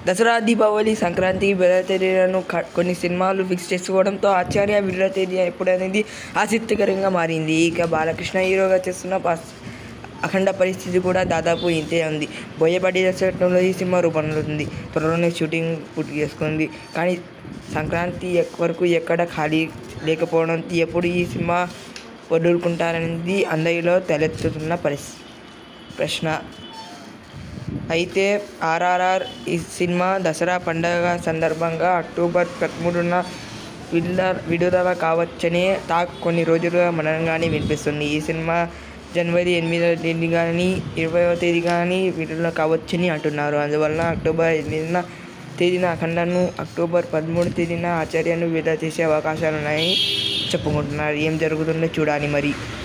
దసరా దీపావళి సంక్రాంతి విడుదల తేదీలను క- కొన్ని సినిమాలు ఫిక్స్ చేసుకోవడంతో ఆచార్య విడుదల తేదీ ఎప్పుడనేది ఆసక్తికరంగా మారింది ఇక బాలకృష్ణ హీరోగా చేస్తున్న పాస్ అఖండ పరిస్థితి కూడా దాదాపు ఇంతే ఉంది బోయపాటి దర్శకత్వంలో ఈ సినిమా రూపొందుతుంది త్వరలోనే షూటింగ్ పూర్తి చేసుకుంది కానీ సంక్రాంతి ఎక్- వరకు ఎక్కడ ఖాళీ లేకపోవడంతో ఎప్పుడు ఈ సినిమా వదులుకుంటారనేది అందరిలో తలెత్తుతున్న పరిస్ ప్రశ్న అయితే ఆర్ఆర్ఆర్ ఈ సినిమా దసరా పండగ సందర్భంగా అక్టోబర్ పదమూడున విడుదల విడుదల కావచ్చని టాక్ కొన్ని రోజులుగా మనంగానే వినిపిస్తుంది ఈ సినిమా జనవరి ఎనిమిదవ తేదీ కానీ ఇరవైవ తేదీ కానీ విడుదల కావచ్చని అంటున్నారు అందువలన అక్టోబర్ ఎనిమిదిన తేదీన అఖండను అక్టోబర్ పదమూడు తేదీన ఆచార్యను విడుదల చేసే అవకాశాలు ఉన్నాయని చెప్పుకుంటున్నారు ఏం జరుగుతుందో చూడాలి మరి